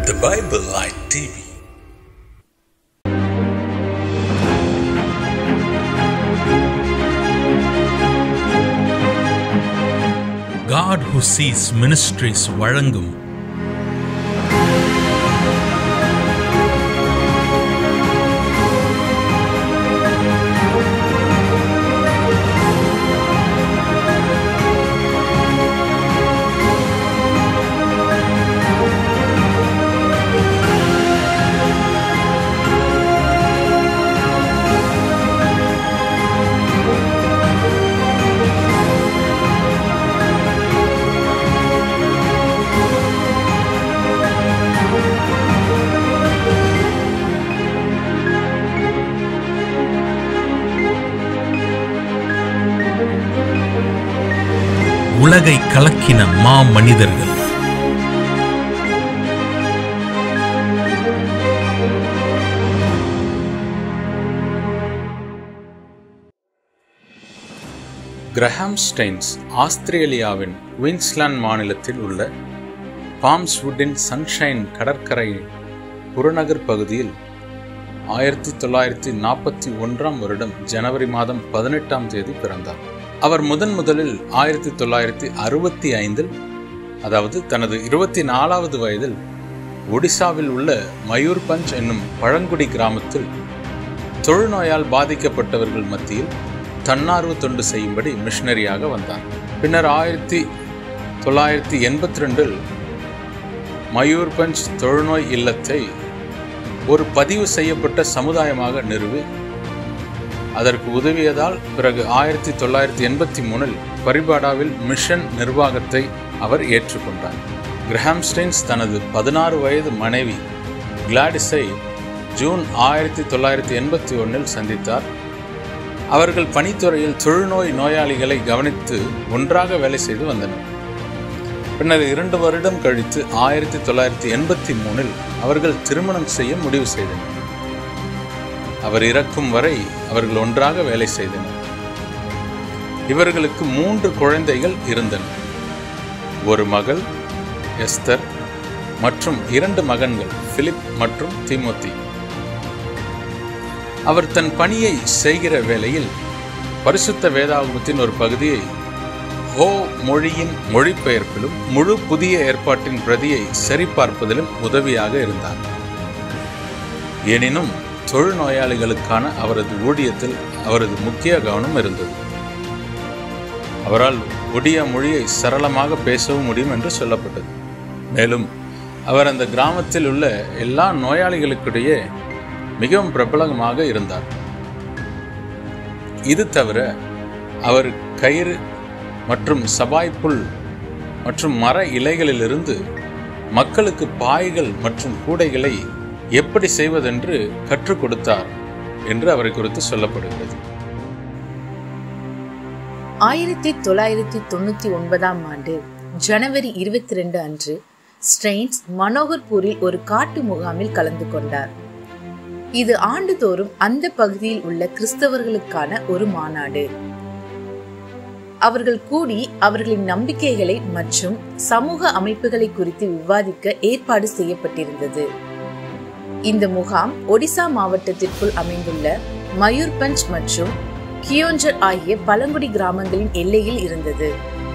The Bible Light TV. God who sees ministries வழங்கும் உலகை கலக்கின மா மனிதர்கள் கிரஹாம் ஸ்டெயின்ஸ் ஆஸ்திரேலியாவின் குயின்ஸ்லாந்து மாநிலத்தில் உள்ள பாம்ஸ்வுட்டின் சன்ஷைன் கடற்கரை புறநகர் பகுதியில் ஆயிரத்தி தொள்ளாயிரத்தி நாற்பத்தி ஒன்றாம் வருடம் ஜனவரி மாதம் பதினெட்டாம் தேதி பிறந்தார் அவர் முதன் முதலில் ஆயிரத்தி தொள்ளாயிரத்தி அறுபத்தி ஐந்தில் அதாவது தனது இருபத்தி நாலாவது வயதில் ஒடிசாவில் உள்ள மயூர்பஞ்ச் என்னும் பழங்குடி கிராமத்தில் தொழுநோயால் பாதிக்கப்பட்டவர்கள் மத்தியில் தன்னார்வ தொண்டு செய்யும்படி மிஷனரியாக வந்தார் பின்னர் ஆயிரத்தி தொள்ளாயிரத்தி எண்பத்தி ரெண்டில் மயூர்பஞ்ச் தொழுநோய் இல்லத்தை ஒரு பதிவு செய்யப்பட்ட சமுதாயமாக நிறுவி அதற்கு உதவியதால் பிறகு ஆயிரத்தி தொள்ளாயிரத்தி எண்பத்தி மூணில் பரிபாடாவில் மிஷன் நிர்வாகத்தை அவர் ஏற்றுக்கொண்டார் கிரஹாம்ஸ்டைன்ஸ் தனது பதினாறு வயது மனைவி கிளாடிஸை ஜூன் ஆயிரத்தி தொள்ளாயிரத்தி எண்பத்தி ஒன்றில் சந்தித்தார் அவர்கள் பணித்துறையில் தொழுநோய் நோயாளிகளை கவனித்து ஒன்றாக வேலை செய்து வந்தனர் பின்னர் இரண்டு வருடம் கழித்து ஆயிரத்தி தொள்ளாயிரத்தி எண்பத்தி மூணில் அவர்கள் திருமணம் செய்ய முடிவு செய்தனர் அவர் இறக்கும் வரை அவர்கள் ஒன்றாக வேலை செய்தனர் இவர்களுக்கு மூன்று குழந்தைகள் இருந்தன ஒரு மகள் எஸ்தர் மற்றும் இரண்டு மகன்கள் பிலிப் மற்றும் திமோத்தி அவர் தன் பணியை செய்கிற வேளையில் பரிசுத்த வேதாகமத்தின் ஒரு பகுதியை ஹோ மொழியின் மொழிபெயர்ப்பிலும் முழு புதிய ஏற்பாட்டின் பிரதியை சரிபார்ப்பதிலும் உதவியாக இருந்தார் எனினும் தொழுநோயாளிகளுக்கான அவரது ஊழியத்தில் அவரது முக்கிய கவனம் இருந்தது அவரால் ஒடியா மொழியை சரளமாக பேசவும் முடியும் என்று சொல்லப்பட்டது மேலும் அவர் அந்த கிராமத்தில் உள்ள எல்லா நோயாளிகளுக்கிடையே மிகவும் பிரபலமாக இருந்தார் இது தவிர அவர் கயிறு மற்றும் சபாய்ப்புல் மற்றும் மர இலைகளிலிருந்து மக்களுக்கு பாய்கள் மற்றும் கூடைகளை எப்படி செய்வதென்று கற்றுக் கொடுத்தார் என்று அவரை குறித்து சொல்லப்படுகிறது ஆயிரத்தி தொள்ளாயிரத்தி தொண்ணூத்தி ஒன்பதாம் ஆண்டு ஜனவரி இருபத்தி ரெண்டு அன்று ஸ்ட்ரெயின்ஸ் மனோகர்பூரில் ஒரு காட்டு முகாமில் கலந்து கொண்டார் இது ஆண்டுதோறும் அந்த பகுதியில் உள்ள கிறிஸ்தவர்களுக்கான ஒரு மாநாடு அவர்கள் கூடி அவர்களின் நம்பிக்கைகளை மற்றும் சமூக அமைப்புகளை குறித்து விவாதிக்க ஏற்பாடு செய்யப்பட்டிருந்தது இந்த முகாம் ஒடிசா மாவட்டத்திற்குள் அமைந்துள்ள மயூர்பஞ்ச் மற்றும் கியோஞ்சர் ஆகிய பழங்குடி கிராமங்களின் எல்லையில் இருந்தது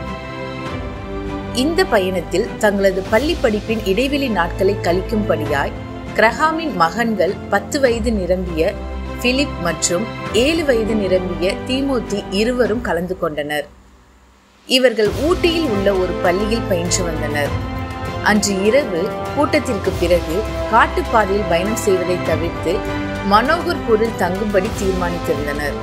இந்த பயணத்தில் தங்களது பள்ளி படிப்பின் இடைவெளி நாட்களை கழிக்கும்படியாய் கிரஹாமின் மகன்கள் பத்து வயது நிரம்பிய பிலிப் மற்றும் ஏழு வயது நிரம்பிய தீமோத்தி இருவரும் கலந்து கொண்டனர் இவர்கள் ஊட்டியில் உள்ள ஒரு பள்ளியில் பயின்று வந்தனர் அன்று இரவு கூட்டத்திற்கு பிறகு காட்டுப்பாதையில் பயணம் செய்வதை தவிர்த்து மனோகர்பூரில் தங்கும்படி தீர்மானித்திருந்தனர்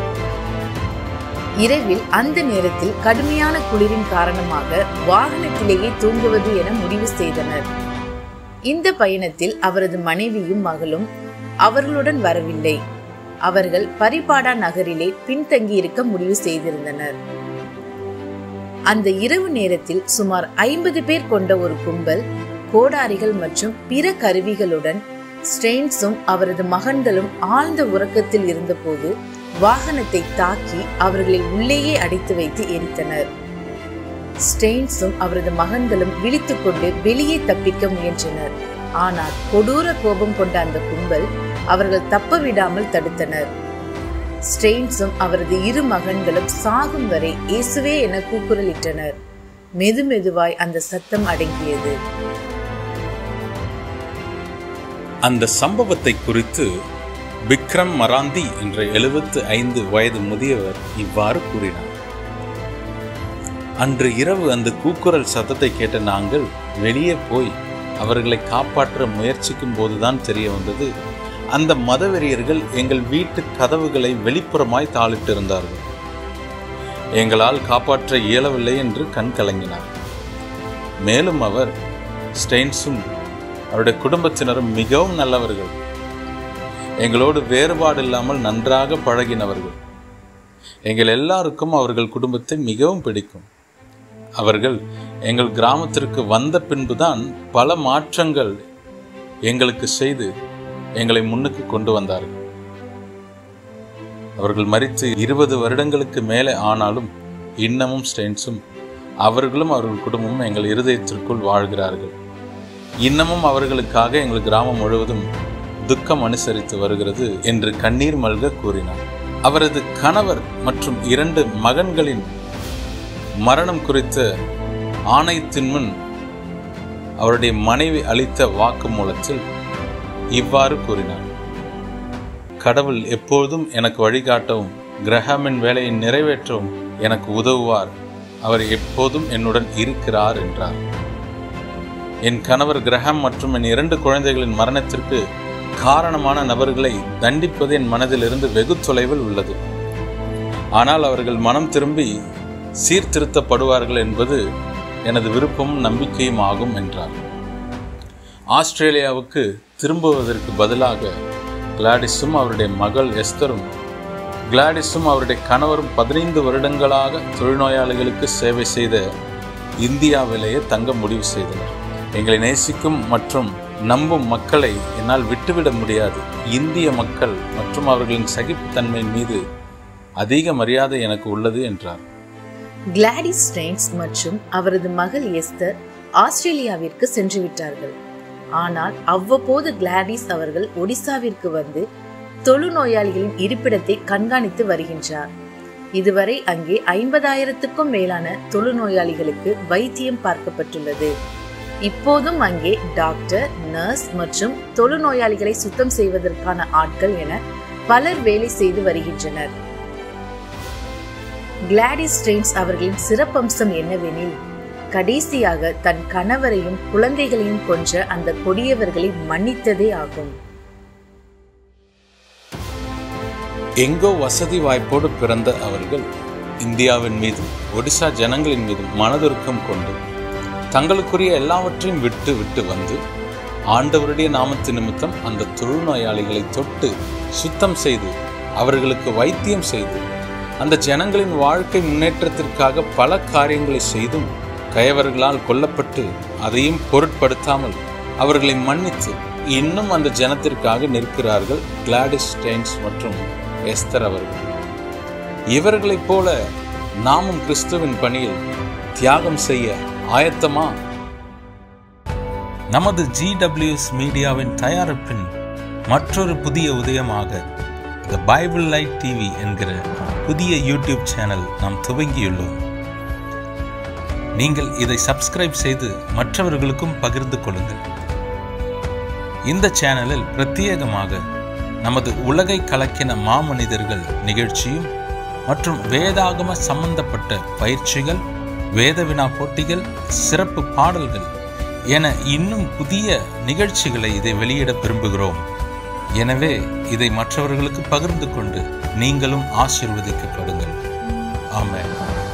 இரவில் அந்த நேரத்தில் கடுமையான குளிரின் காரணமாக வாகனத்திலேயே தூங்குவது என முடிவு செய்தனர் இந்த பயணத்தில் அவரது மனைவியும் மகளும் அவர்களுடன் வரவில்லை அவர்கள் பரிபாடா நகரிலே பின்தங்கியிருக்க முடிவு செய்திருந்தனர் அந்த இரவு நேரத்தில் சுமார் ஐம்பது பேர் கொண்ட ஒரு கும்பல் கோடாரிகள் மற்றும் பிற கருவிகளுடன் ஸ்ட்ரெயின்ஸும் அவரது மகன்களும் ஆழ்ந்த உறக்கத்தில் இருந்தபோது வாகனத்தை தாக்கி அவர்களை உள்ளேயே அடைத்து வைத்து எரித்தனர் ஸ்டெயின்ஸும் அவரது மகன்களும் விழித்துக்கொண்டு வெளியே தப்பிக்க முயன்றனர் ஆனால் கொடூர கோபம் கொண்ட அந்த கும்பல் அவர்கள் தப்ப விடாமல் தடுத்தனர் ஸ்டெயின்ஸும் அவரது இரு மகன்களும் சாகும் வரை இயேசுவே என கூக்குரலிட்டனர் மெது மெதுவாய் அந்த சத்தம் அடங்கியது அந்த சம்பவத்தை குறித்து விக்ரம் மராந்தி என்ற எழுபத்து ஐந்து வயது முதியவர் இவ்வாறு கூறினார் அன்று இரவு அந்த கூக்குரல் சத்தத்தை கேட்ட நாங்கள் வெளியே போய் அவர்களை காப்பாற்ற முயற்சிக்கும் போதுதான் தெரிய வந்தது அந்த மதவெறியர்கள் எங்கள் வீட்டு கதவுகளை வெளிப்புறமாய் தாளிட்டிருந்தார்கள் எங்களால் காப்பாற்ற இயலவில்லை என்று கண் கலங்கினார் மேலும் அவர் ஸ்டெயின்ஸும் அவருடைய குடும்பத்தினரும் மிகவும் நல்லவர்கள் எங்களோடு வேறுபாடு இல்லாமல் நன்றாக பழகினவர்கள் எங்கள் எல்லாருக்கும் அவர்கள் குடும்பத்தை மிகவும் பிடிக்கும் அவர்கள் எங்கள் கிராமத்திற்கு வந்த பின்புதான் பல மாற்றங்கள் எங்களுக்கு செய்து எங்களை முன்னுக்கு கொண்டு வந்தார்கள் அவர்கள் மறித்து இருபது வருடங்களுக்கு மேலே ஆனாலும் இன்னமும் ஸ்டெயின்ஸும் அவர்களும் அவர்கள் குடும்பமும் எங்கள் இருதயத்திற்குள் வாழ்கிறார்கள் இன்னமும் அவர்களுக்காக எங்கள் கிராமம் முழுவதும் துக்கம் அனுசரித்து வருகிறது என்று கண்ணீர் மல்க கூறினார் அவரது கணவர் மற்றும் இரண்டு மகன்களின் மரணம் குறித்த ஆணையத்தின் முன் அவருடைய மனைவி அளித்த வாக்குமூலத்தில் இவ்வாறு கூறினார் கடவுள் எப்பொழுதும் எனக்கு வழிகாட்டவும் கிரஹாமின் வேலையை நிறைவேற்றவும் எனக்கு உதவுவார் அவர் எப்போதும் என்னுடன் இருக்கிறார் என்றார் என் கணவர் கிரஹாம் மற்றும் என் இரண்டு குழந்தைகளின் மரணத்திற்கு காரணமான நபர்களை தண்டிப்பது என் மனதிலிருந்து வெகு தொலைவில் உள்ளது ஆனால் அவர்கள் மனம் திரும்பி சீர்திருத்தப்படுவார்கள் என்பது எனது விருப்பமும் நம்பிக்கையும் ஆகும் என்றார் ஆஸ்திரேலியாவுக்கு திரும்புவதற்கு பதிலாக கிளாடிஸும் அவருடைய மகள் எஸ்தரும் கிளாடிஸும் அவருடைய கணவரும் பதினைந்து வருடங்களாக தொழில்நோயாளிகளுக்கு சேவை செய்த இந்தியாவிலேயே தங்க முடிவு செய்தனர் எங்களை நேசிக்கும் மற்றும் நம்பும் மக்களை என்னால் விட்டுவிட முடியாது இந்திய மக்கள் மற்றும் அவர்களின் சகிப்புத்தன்மையின் மீது அதிக மரியாதை எனக்கு உள்ளது என்றார் கிளாடிஸ் ஸ்டெயின்ஸ் மற்றும் அவரது மகள் எஸ்தர் ஆஸ்திரேலியாவிற்கு சென்று விட்டார்கள் ஆனால் அவ்வப்போது கிளாடிஸ் அவர்கள் ஒடிசாவிற்கு வந்து தொழுநோயாளிகளின் இருப்பிடத்தை கண்காணித்து வருகின்றார் இதுவரை அங்கே ஐம்பதாயிரத்துக்கும் மேலான தொழுநோயாளிகளுக்கு வைத்தியம் பார்க்கப்பட்டுள்ளது இப்போதும் அங்கே டாக்டர் நர்ஸ் மற்றும் தொழுநோயாளிகளை சுத்தம் செய்வதற்கான ஆட்கள் என பலர் வேலை செய்து வருகின்றனர் கிளாடிஸ் ஸ்ட்ரெயின்ஸ் அவர்களின் சிறப்பம்சம் என்னவெனில் கடைசியாக தன் கணவரையும் குழந்தைகளையும் கொன்ற அந்த கொடியவர்களை மன்னித்ததே ஆகும் எங்கோ வசதி வாய்ப்போடு பிறந்த அவர்கள் இந்தியாவின் மீதும் ஒடிசா ஜனங்களின் மீதும் மனதுருக்கம் கொண்டு தங்களுக்குரிய எல்லாவற்றையும் விட்டு விட்டு வந்து ஆண்டவருடைய நாமத்து நிமித்தம் அந்த தொழுநோயாளிகளை தொட்டு சுத்தம் செய்து அவர்களுக்கு வைத்தியம் செய்து அந்த ஜனங்களின் வாழ்க்கை முன்னேற்றத்திற்காக பல காரியங்களை செய்தும் கயவர்களால் கொல்லப்பட்டு அதையும் பொருட்படுத்தாமல் அவர்களை மன்னித்து இன்னும் அந்த ஜனத்திற்காக நிற்கிறார்கள் கிளாடிஸ் ஸ்டெயின்ஸ் மற்றும் எஸ்தர் அவர்கள் இவர்களைப் போல நாமும் கிறிஸ்துவின் பணியில் தியாகம் செய்ய ஆயத்தமா நமது ஜிடபிள்யூஎஸ் மீடியாவின் தயாரிப்பின் மற்றொரு புதிய உதயமாக த பைபிள் லைட் டிவி என்கிற புதிய யூடியூப் சேனல் நாம் துவங்கியுள்ளோம் நீங்கள் இதை சப்ஸ்கிரைப் செய்து மற்றவர்களுக்கும் பகிர்ந்து கொள்ளுங்கள் இந்த சேனலில் பிரத்யேகமாக நமது உலகை கலக்கின மாமனிதர்கள் நிகழ்ச்சியும் மற்றும் வேதாகம சம்பந்தப்பட்ட பயிற்சிகள் வேத வினா போட்டிகள் சிறப்பு பாடல்கள் என இன்னும் புதிய நிகழ்ச்சிகளை இதை வெளியிட விரும்புகிறோம் எனவே இதை மற்றவர்களுக்கு பகிர்ந்து கொண்டு நீங்களும் ஆசிர்வதிக்கப்படுங்கள் ஆமென்